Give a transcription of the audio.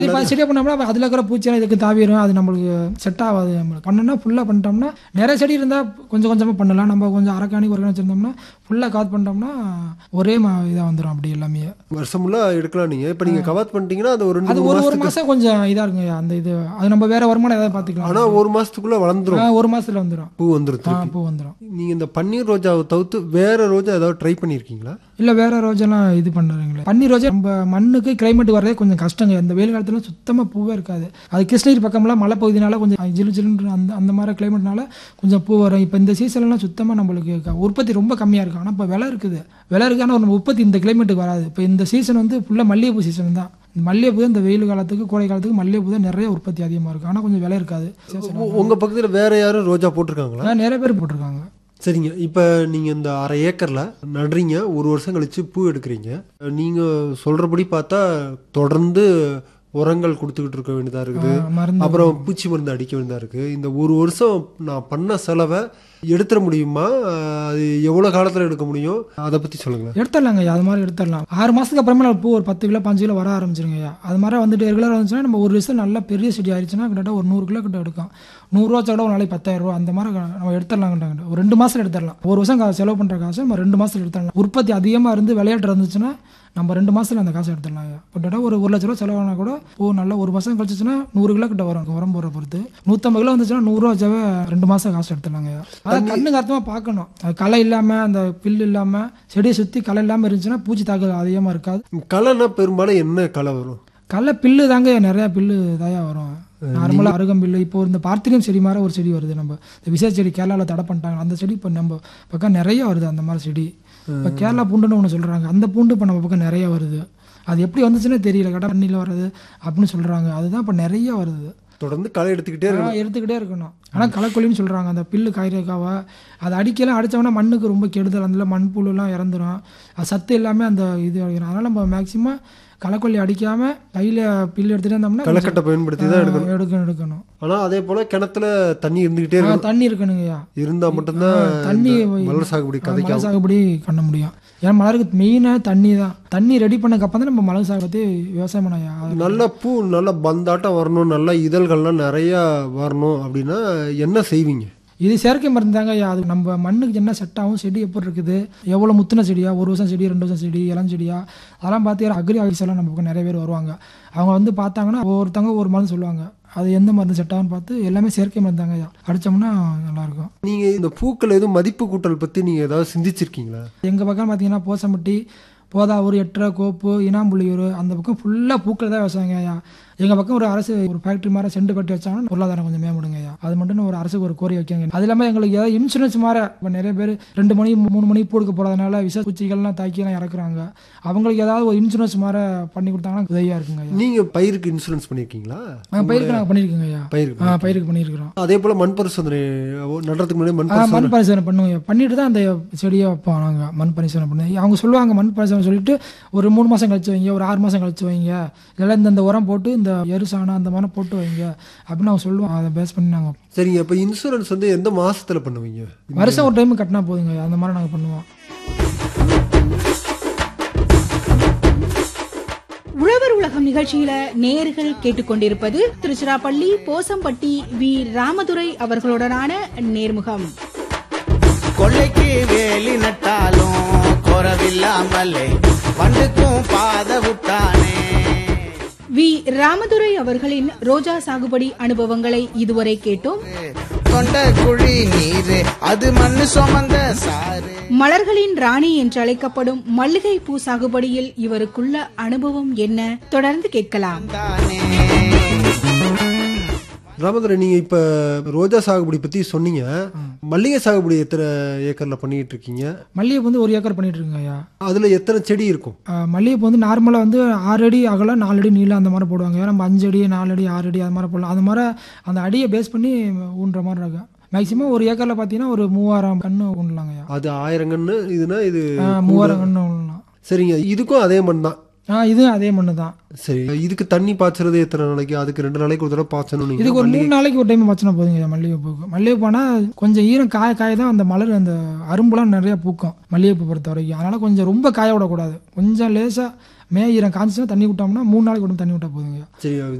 இப்போ செடியாக பண்ணோம்னா அதில் இருக்கிற பூச்சியெல்லாம் இதுக்கு தாவிடும் அது நம்மளுக்கு செட் ஆகாது நம்மளுக்கு பண்ணோம்னா ஃபுல்லாக பண்ணிட்டோம்னா நிறைய செடி இருந்தால் கொஞ்சம் கொஞ்சமாக பண்ணலாம் நம்ம கொஞ்சம் அரைக்காணி ஒரு கணி வச்சுருந்தோம்னா ஃபுல்லாக காத் பண்ணிட்டோம்னா ஒரே இதாக வந்துடும் அப்படி எல்லாமே வருஷம் ஃபுல்லாக எடுக்கலாம் நீங்கள் இப்போ நீங்கள் கவாத் பண்ணிட்டீங்கன்னா அது ஒரு ரெண்டு அது மூணு ஒரு ஒரு மாதத்துக்கு மாதம் கொஞ்சம் இதாக இருக்குங்க அந்த இது அது நம்ம வேற வருமானம் ஏதாவது பார்த்துக்கலாம் ஆனால் ஒரு மாதத்துக்குள்ளே வளர்ந்துரும் ஆ, ஒரு மாதத்தில் வந்துடும் பூ வந்துரும் ஆ திருப்பி பூ வந்துடும் நீங்கள் இந்த பன்னீர் ரோஜாவை தவிர்த்து வேற ரோஜா ஏதாவது ட்ரை பண்ணியிருக்கீங்களா இல்லை வேற ரோஜெல்லாம் இது பண்ணுறீங்களே பன்னீர் ரோஜா நம்ம மண்ணுக்கு கிளைமேட் வரதே கொஞ்சம் கஷ்டங்க இந்த வெயில் காலத்துல சுத்தமாக பூவே இருக்காது அது கிருஷ்ணகிரி பக்கம்லாம் மழை பகுதினால கொஞ்சம் ஜிலு ஜிலுன்னு அந்த அந்த மாதிரி கிளைமேட்னால கொஞ்சம் பூ வரும் இப்போ இந்த சீசன்லாம் சுத்தமாக நம்மளுக்கு க- உற்பத்தி ரொம்ப கம்மியாக இருக்கும் ஆனால் இப்போ விலை இருக்குது விலை இருக்கு ஆனால் நம்ம உற்பத்தி இந்த கிளைமேட்டுக்கு வராது இப்போ இந்த சீசன் வந்து ஃபுல்லாக மல்லிகைப்பூ சீசன் தான் இந்த மல்லிகைப்பூ தான் இந்த வெயில் காலத்துக்கு கோடை காலத்துக்கு மல்லிகைப்பூ தான் நிறைய உற்பத்தி அதிகமாக இருக்கும் ஆனால் கொஞ்சம் விலை இருக்காது உ- உங்க பக்கத்தில் வேற யாரும் ரோஜா போட்டிருக்காங்களா ஆனால் நிறைய பேர் போட்டிருக்காங்க சரிங்க இப்போ நீங்கள் இந்த அரை ஏக்கரில் நடுறீங்க ஒரு வருஷம் கழிச்சு பூ எடுக்கிறீங்க நீங்கள் சொல்கிறபடி பார்த்தா தொடர்ந்து உரங்கள் கொடுத்துக்கிட்டு இருக்க வேண்டியதாக இருக்குது ஆ, மருந்து அப்புறம் பூச்சி மருந்து அடிக்க வேண்டியதாக இருக்குது இந்த ஒரு வருஷம் நான் பண்ண செலவை எடுத்துட முடியுமா அது எவ்வளோ காலத்தில் எடுக்க முடியும் அதை பற்றி சொல்லுங்களேன் எடுத்துடலாங்க ஐயா அது மாதிரி எடுத்துடலாம் ஆறு மாதத்துக்கு அப்புறமா நம்ம பூ ஒரு பத்து கிலோ பாஞ்சு கிலோ வர ஆரம்பிச்சிருங்க ஐயா அது மாதிரி வந்துட்டு ரெகுலராக வந்துச்சுன்னா நம்ம ஒரு வருஷம் நல்லா பெரிய செடி ஆயிடுச்சுன்னா கிட்டத்தட்ட ஒரு நூறு கிலோ கிட்ட எடுக்கும் நூறுரூவா கூட ஒரு நாளைக்கு பத்தாயிரம் ரூபா அந்த மாதிரி நம்ம எடுத்துடலாங்கிட்டாங்க ஒரு ரெண்டு மாதம் எடுத்துடலாம் ஒரு வருஷம் கா- செலவு பண்ணுற காசு நம்ம ரெண்டு மாதத்துல எடுத்துடலாம் உற்பத்தி அதிகமாக இருந்து விளையாட்டு இருந்துச்சுன்னா நம்ம ரெண்டு மாதத்துல அந்த காசை எடுத்துடலாம் ஐயா கிட்டத்தட்ட ஒரு ஒரு லட்ச ரூபா செலவானா கூட பூ நல்லா ஒரு மாதம் கழிச்சுன்னா நூறு கிலோ கிட்ட வரும் உரம் போகிற பொறுத்து நூற்றம்பது கிலோ வந்துச்சுன்னா நூறுரூவா வச்சாவே ரெண்டு மாதம் காசு எடுத்துடலாங்க ஐயா அதான் கண்ணுக்கு அர்த்தமாக பார்க்கணும் அது களை இல்லாமல் அந்த பில் இல்லாமல் செடியை சுற்றி களை இல்லாமல் இருந்துச்சுன்னா பூச்சி தாக்குதல் அதிகமாக இருக்காது களைனா பெரும்பாலும் என்ன களை வரும் களை பில்லு தாங்க நிறையா பில்லு தாயா வரும் நார்மலாக அருகம்பில்லு இப்போ இந்த பார்த்தினியம் செடி மாதிரி ஒரு செடி வருது நம்ம இந்த விசேஷ செடி கேரளாவில் தடை பண்ணிட்டாங்க அந்த செடி இப்போ நம்ம பக்கம் நிறைய வருது அந்த மாதிரி செடி இப்போ கேரளா பூண்டுன்னு ஒன்று சொல்கிறாங்க அந்த பூண்டு இப்போ நம்ம பக்கம் நிறைய வருது அது எப்படி வந்துச்சுன்னே தெரியல கடை தண்ணியில் வர்றது அப்படின்னு சொல்கிறாங்க அதுதான் இப்போ நிறைய வருது தொடர்ந்து களை எடுத்துக்கிட்டே ஆ, இருக்கணும் எடுத்துக்கிட்டே இருக்கணும் ஆனால் களைக்கொல்லின்னு சொல்கிறாங்க அந்த பில்லு காய்கறிக்காவை அதை அடிக்கலாம் அடித்தோம்னா மண்ணுக்கு ரொம்ப கெடுதல் அதில் மண்புழுலாம் இறந்துரும் அது சத்து எல்லாமே அந்த இது அடிக்கணும் அதனால் நம்ம மேக்ஸிமம் களைக்கொல்லி அடிக்காமல் கையில் பில்லு எடுத்துகிட்டே இருந்தோம்னா களைக்கட்டை பயன்படுத்தி தான் எடுக்கணும் ஆ, எடுக்கணும் எடுக்கணும் ஆனால் அதே போல் கிணத்துல தண்ணி இருந்துக்கிட்டே ஆ, இருக்கணும் தண்ணி இருக்கணுங்கய்யா இருந்தால் மட்டும்தான் தண்ணி இந்த மலர் சாகுபடி ஆ, கதைக்கு மலர் சாகுபடி பண்ண முடியும் ஏன்னா மலருக்கு மெயினாக தண்ணி தான் தண்ணி ரெடி பண்ணக்கப்புறம் தான் நம்ம மலர் சாகுபடி விவசாயம் பண்ணையா நல்ல பூ நல்ல பந்தாட்டம் வரணும் நல்ல இதழ்கள்லாம் நிறையா வரணும் அப்படின்னா என்ன செய்வீங்க இது செயற்கை மருந்து தாங்க ஐயா அது நம்ம மண்ணுக்கு என்ன செட் ஆகும் செடி எப்படி இருக்குது எவ்வளோ முத்தின செடியா ஒரு வருஷம் செடி ரெண்டு வருஷம் செடி இளம் செடியா அதெல்லாம் பார்த்தீங்கன்னா அக்ரி ஆஃபீஸ் எல்லாம் நம்ம பக்கம் நிறைய பேர் வருவாங்க அவங்க வந்து பார்த்தாங்கன்னா ஒவ்வொருத்தவங்க ஒரு மருந்து சொல்லுவாங்க அது எந்த மருந்து செட் ஆகும்னு பார்த்து எல்லாமே செயற்கை மருந்து தாங்க ஐயா அடித்தோம்னா நல்லாயிருக்கும் நீங்கள் இந்த பூக்கள் எதுவும் மதிப்பு கூட்டல் பற்றி நீங்கள் ஏதாவது சிந்திச்சிருக்கீங்களா எங்கள் பக்கம் பார்த்தீங்கன்னா போசம்பட்டி போதாவூர் எட்டரை கோப்பு இனாம்புள்ளியூர் அந்த பக்கம் ஃபுல்லாக பூக்கள் தான் விவசாயங்க ஐயா எங்கள் பக்கம் ஒரு அரசு ஒரு ஃபேக்ட்ரி மாதிரி செண்டு கட்டி வச்சாங்கன்னா பொருளாதாரம் கொஞ்சம் மேம்படுங்க ஐயா அது மட்டும் ஒரு அரசுக்கு ஒரு கோரி வைக்காங்க அது இல்லாமல் எங்களுக்கு ஏதாவது இன்சூரன்ஸ் மாதிரி இப்போ நிறைய பேர் ரெண்டு மணி மூணு மணி பூ எடுக்க போகிறதுனால விஷ பூச்சிகள்லாம் தாக்கியெல்லாம் இறக்குறாங்க அவங்களுக்கு ஏதாவது ஒரு இன்சூரன்ஸ் மாதிரி பண்ணி கொடுத்தாங்கன்னா உதவியாக இருக்குங்க ஐயா நீங்கள் பயிருக்கு இன்சூரன்ஸ் பண்ணியிருக்கீங்களா ஆ, பயிருக்கு நாங்கள் பண்ணியிருக்கோங்க ஐயா பயிருக்கு ஆ பயிருக்கு பண்ணியிருக்கிறோம் அதே போல் மண் பரிசோதனை நடுறதுக்கு முன்னாடி மண் ஆ, பரிசோதனை மண் பரிசோதனை பண்ணுவோம் பண்ணிட்டு தான் அந்த செடியை வைப்போம் நாங்கள் மண் பரிசோதனை பண்ணி அவங்க சொல்லுவாங்க மண் பரிசோதனை சொல்லிட்டு ஒரு மூணு மாதம் கழிச்சு வைங்க ஒரு ஆறு மாதம் கழிச்சு வைங்க இல்லைன்னா இந்த இந்த உரம் போட்டு இந்த எரு சாணம் அந்த மாதிரி போட்டு வைங்க அப்படின்னு அவங்க சொல்லுவோம் அதை பேஸ் பண்ணி நாங்கள் சரிங்க இப்போ இன்சூரன்ஸ் வந்து எந்த மாசத்துல பண்ணுவீங்க வருஷம் ஒரு டைம் கட்டினா போதுங்க அந்த மாதிரி நாங்கள் பண்ணுவோம் உழவர் உலகம் நிகழ்ச்சியில நேர்கள் கேட்டுக்கொண்டிருப்பது திருச்சிராப்பள்ளி போசம்பட்டி வி ராமதுரை அவர்களுடனான நேர்முகம் கொள்ளைக்கு வேலி நட்டாலும் குறவில்லாமலே வண்டுக்கும் பாத விட்டானே வி ராமதுரை அவர்களின் ரோஜா சாகுபடி அனுபவங்களை இதுவரை கேட்டோம் கொண்ட குழி நீரு அது மண்ணு சுமந்த சாறு மலர்களின் ராணி என்று அழைக்கப்படும் மல்லிகை பூ சாகுபடியில் இவருக்குள்ள அனுபவம் என்ன தொடர்ந்து கேட்கலாம் தானே ராமதுரை நீங்க இப்ப ரோஜா சாகுபடி பத்தி சொன்னீங்க மல்லிகை சாகுபடி எத்தனை ஏக்கர்ல பண்ணிட்டு இருக்கீங்க மல்லிகைப்பூ வந்து ஒரு ஏக்கர் பண்ணிட்டு இருக்குங்க ஐயா அதுல எத்தனை செடி இருக்கும் ஆ, மல்லிகைப்பூ வந்து நார்மலாக வந்து ஆறு அடி அகலம் நாலு அடி நீளம் அந்த மாதிரி போடுவாங்க நம்ம அஞ்சு அடி நாலு அடி ஆறு அடி அது மாதிரி போடலாம் அது மாதிரி அந்த அடியை பேஸ் பண்ணி ஊன்ற மாதிரி இருக்கும் மேக்ஸிமம் ஒரு ஏக்கரில் பார்த்தீங்கன்னா ஒரு மூவாயிரம் கன்று ஊண்டலாங்க ஐயா அது ஆயிரங்கன்னு இதுனா இது ஆ, மூவாயிரம் கன்று ஊண்டலாம் சரிங்க இதுக்கும் அதே மண் தான் ஆ இதுவும் அதே மண்ணு தான் சரி இதுக்கு தண்ணி பாய்ச்சறது எத்தனை நாளைக்கு அதுக்கு ரெண்டு நாளைக்கு ஒரு தடவை பாய்ச்சணும் நீங்க இதுக்கு ஒரு மூணு நாளைக்கு ஒரு டைம் வச்சினா போதுங்க ஐயா மல்லிகைப்பூக்கு மல்லிகைப்பூனா கொஞ்சம் ஈரம் காய காய தான் அந்த மலர் அந்த அரும்புலாம் நிறைய பூக்கும் மல்லிகைப்பூ பொறுத்த வரைக்கும் அதனால கொஞ்சம் ரொம்ப காய விடக்கூடாது கொஞ்சம் லேசாக மே ஈரம் காஞ்சிச்சுன்னா தண்ணி விட்டோம்னா மூணு நாளைக்கு விட்டு தண்ணி விட்டா போதுங்கய்யா சரி